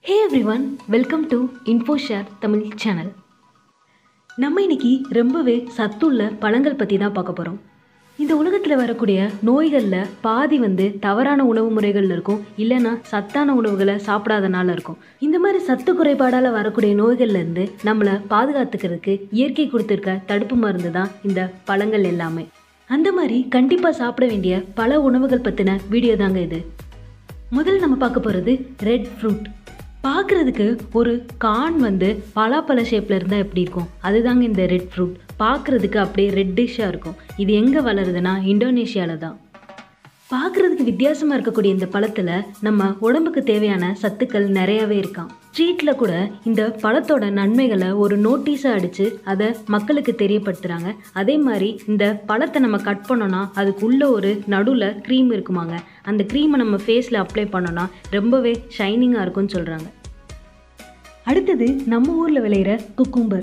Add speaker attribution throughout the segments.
Speaker 1: hey everyone welcome to Infoshare Tamil channel நம்ம இன்னைக்கு ரொம்பவே சத்துள்ள பழங்கள் பற்றி தான் பார்க்க போகிறோம் இந்த உலகத்தில் வரக்கூடிய நோய்களில் பாதி வந்து தவறான உணவு முறைகளில் இருக்கும் இல்லைன்னா சத்தான உணவுகளை சாப்பிடாதனால இருக்கும் இந்த மாதிரி சத்து குறைபாடால் வரக்கூடிய நோய்கள்லேருந்து நம்மளை பாதுகாத்துக்கிறதுக்கு இயற்கை கொடுத்துருக்க தடுப்பு மருந்து தான் இந்த பழங்கள் எல்லாமே அந்த மாதிரி கண்டிப்பாக சாப்பிட வேண்டிய பல உணவுகள் பற்றின வீடியோ தாங்க இது முதல்ல நம்ம பார்க்க போகிறது ரெட் ஃப்ரூட் பார்க்குறதுக்கு ஒரு கான் வந்து பலாப்பழ ஷேப்பில் இருந்தால் எப்படி இருக்கும் அதுதாங்க இந்த ரெட் ஃப்ரூட் பார்க்குறதுக்கு அப்படியே ரெட்டிஷாக இருக்கும் இது எங்கே வளருதுன்னா இந்தோனேஷியாவில் தான் பார்க்குறதுக்கு வித்தியாசமாக இருக்கக்கூடிய இந்த பழத்தில் நம்ம உடம்புக்கு தேவையான சத்துக்கள் நிறையாவே இருக்காம் ஸ்ட்ரீட்டில் கூட இந்த பழத்தோட நன்மைகளை ஒரு நோட்டீஸாக அடித்து அதை மக்களுக்கு தெரியப்படுத்துகிறாங்க அதே மாதிரி இந்த பழத்தை நம்ம கட் பண்ணோன்னா அதுக்குள்ளே ஒரு நடுவில் க்ரீம் இருக்குமாங்க அந்த க்ரீமை நம்ம ஃபேஸில் அப்ளை பண்ணோன்னா ரொம்பவே ஷைனிங்காக இருக்கும்னு சொல்கிறாங்க அடுத்தது நம்ம ஊரில் விளையிற குக்கும்பர்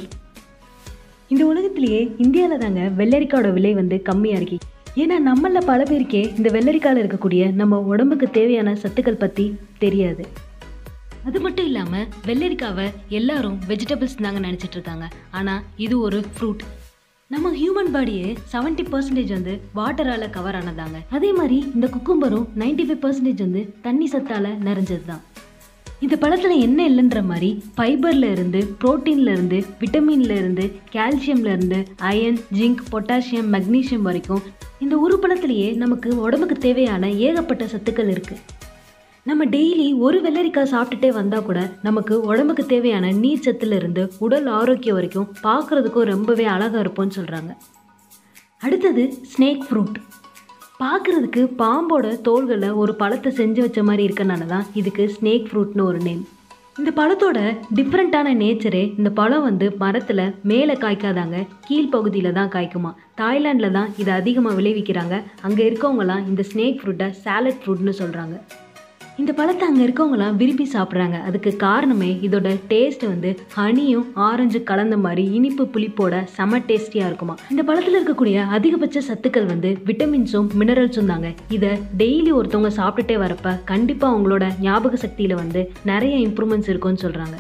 Speaker 1: இந்த உலகத்திலேயே இந்தியாவில் தாங்க வெள்ளரிக்காயோட விலை வந்து கம்மியாக இருக்கு ஏன்னா நம்மள பல பேருக்கே இந்த வெள்ளரிக்காயில் இருக்கக்கூடிய நம்ம உடம்புக்கு தேவையான சத்துக்கள் பற்றி தெரியாது அது மட்டும் இல்லாமல் வெள்ளரிக்காவை எல்லாரும் வெஜிடபிள்ஸ் தாங்க நினச்சிட்டு இருக்காங்க ஆனால் இது ஒரு ஃப்ரூட் நம்ம ஹியூமன் பாடியே செவன்ட்டி பர்சன்டேஜ் வந்து வாட்டரால் கவர் ஆனதாங்க அதே மாதிரி இந்த குக்கும்பரும் நைன்டி ஃபைவ் பர்சன்டேஜ் வந்து தண்ணி சத்தால் நிறைஞ்சது தான் இந்த பழத்தில் என்ன இல்லைன்ற மாதிரி ஃபைபரில் இருந்து ப்ரோட்டீனில் இருந்து விட்டமின்ல இருந்து கால்சியம்ல இருந்து அயன் ஜிங்க் பொட்டாசியம் மெக்னீசியம் வரைக்கும் இந்த ஒரு பழத்திலேயே நமக்கு உடம்புக்கு தேவையான ஏகப்பட்ட சத்துக்கள் இருக்குது நம்ம டெய்லி ஒரு வெள்ளரிக்காய் சாப்பிட்டுட்டே வந்தால் கூட நமக்கு உடம்புக்கு தேவையான நீர் சத்துல இருந்து உடல் ஆரோக்கியம் வரைக்கும் பார்க்குறதுக்கும் ரொம்பவே அழகாக இருப்போம்னு சொல்கிறாங்க அடுத்தது ஸ்னேக் ஃப்ரூட் பார்க்குறதுக்கு பாம்போட தோள்களை ஒரு பழத்தை செஞ்சு வச்ச மாதிரி இருக்கனால தான் இதுக்கு ஸ்னேக் ஃப்ரூட்னு ஒரு நேம் இந்த பழத்தோட டிஃப்ரெண்ட்டான நேச்சரே இந்த பழம் வந்து மரத்தில் மேலே காய்க்காதாங்க கீழ்ப்பகுதியில் தான் காய்க்குமா தாய்லாண்டில் தான் இதை அதிகமாக விளைவிக்கிறாங்க அங்கே இருக்கவங்கலாம் இந்த ஸ்னேக் ஃப்ரூட்டை சாலட் ஃப்ரூட்னு சொல்கிறாங்க இந்த பழத்தை அங்கே இருக்கவங்களாம் விரும்பி சாப்பிட்றாங்க அதுக்கு காரணமே இதோட டேஸ்ட் வந்து ஹனியும் ஆரஞ்சு கலந்த மாதிரி இனிப்பு புளிப்போட செம டேஸ்டியாக இருக்குமா இந்த பழத்தில் இருக்கக்கூடிய அதிகபட்ச சத்துக்கள் வந்து விட்டமின்ஸும் மினரல்ஸும் தாங்க இதை டெய்லி ஒருத்தவங்க சாப்பிட்டுட்டே வரப்ப கண்டிப்பாக அவங்களோட ஞாபக சக்தியில் வந்து நிறைய இம்ப்ரூவ்மெண்ட்ஸ் இருக்கும்னு சொல்கிறாங்க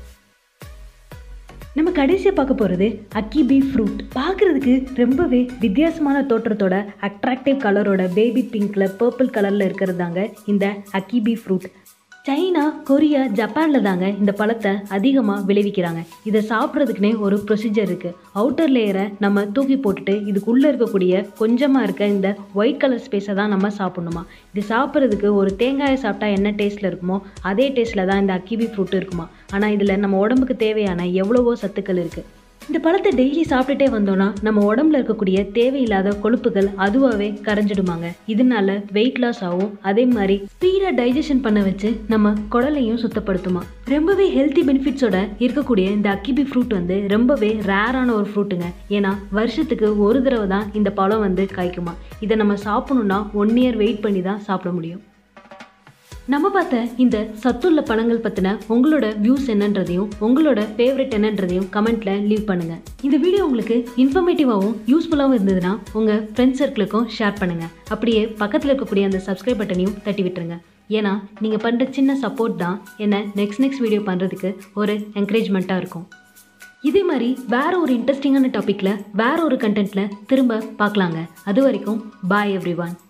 Speaker 1: நம்ம கடைசியாக பார்க்க போகிறது அக்கிபி ஃப்ரூட் பார்க்குறதுக்கு ரொம்பவே வித்தியாசமான தோற்றத்தோட அட்ராக்டிவ் கலரோட பேபி பிங்க்கில் பர்பிள் கலரில் இருக்கிறது தாங்க இந்த அக்கிபி ஃப்ரூட் சைனா கொரியா ஜப்பானில் தாங்க இந்த பழத்தை அதிகமாக விளைவிக்கிறாங்க இதை சாப்பிட்றதுக்குனே ஒரு ப்ரொசீஜர் இருக்குது அவுட்டர் லேயரை நம்ம தூக்கி போட்டுட்டு இதுக்குள்ளே இருக்கக்கூடிய கொஞ்சமாக இருக்க இந்த ஒயிட் கலர் ஸ்பேஸை தான் நம்ம சாப்பிட்ணுமா இது சாப்பிட்றதுக்கு ஒரு தேங்காயை சாப்பிட்டா என்ன டேஸ்ட்டில் இருக்குமோ அதே டேஸ்ட்டில் தான் இந்த அக்கிபி ஃப்ரூட் இருக்குமா ஆனால் இதில் நம்ம உடம்புக்கு தேவையான எவ்வளவோ சத்துக்கள் இருக்குது இந்த பழத்தை டெய்லி சாப்பிட்டுட்டே வந்தோம்னா நம்ம உடம்புல இருக்கக்கூடிய தேவையில்லாத கொழுப்புகள் அதுவாகவே கரைஞ்சிடுமாங்க இதனால வெயிட் லாஸ் ஆகும் அதே மாதிரி ஸ்பீடாக டைஜஷன் பண்ண வச்சு நம்ம குடலையும் சுத்தப்படுத்துமா ரொம்பவே ஹெல்த்தி பெனிஃபிட்ஸோட இருக்கக்கூடிய இந்த அக்கிபி ஃப்ரூட் வந்து ரொம்பவே ரேரான ஒரு ஃப்ரூட்டுங்க ஏன்னா வருஷத்துக்கு ஒரு தடவை தான் இந்த பழம் வந்து காய்க்குமா இதை நம்ம சாப்பிடணும்னா ஒன் இயர் வெயிட் பண்ணி தான் சாப்பிட முடியும் நம்ம பார்த்த இந்த சத்துள்ள பழங்கள் பற்றின உங்களோட வியூஸ் என்னன்றதையும் உங்களோட ஃபேவரட் என்னன்றதையும் கமெண்ட்டில் லீவ் பண்ணுங்கள் இந்த வீடியோ உங்களுக்கு இன்ஃபர்மேட்டிவாகவும் யூஸ்ஃபுல்லாகவும் இருந்ததுன்னா உங்கள் ஃப்ரெண்ட்ஸ் சர்க்கிளுக்கும் ஷேர் பண்ணுங்கள் அப்படியே பக்கத்தில் இருக்கக்கூடிய அந்த சப்ஸ்கிரைப் பட்டனையும் தட்டி விட்டுருங்க ஏன்னா நீங்கள் பண்ணுற சின்ன சப்போர்ட் தான் என்னை நெக்ஸ்ட் நெக்ஸ்ட் வீடியோ பண்ணுறதுக்கு ஒரு என்கரேஜ்மெண்ட்டாக இருக்கும் இதே மாதிரி வேற ஒரு இன்ட்ரெஸ்டிங்கான டாப்பிக்கில் வேற ஒரு கண்டென்ட்டில் திரும்ப பார்க்கலாங்க அது வரைக்கும் பாய் எவ்ரி ஒன்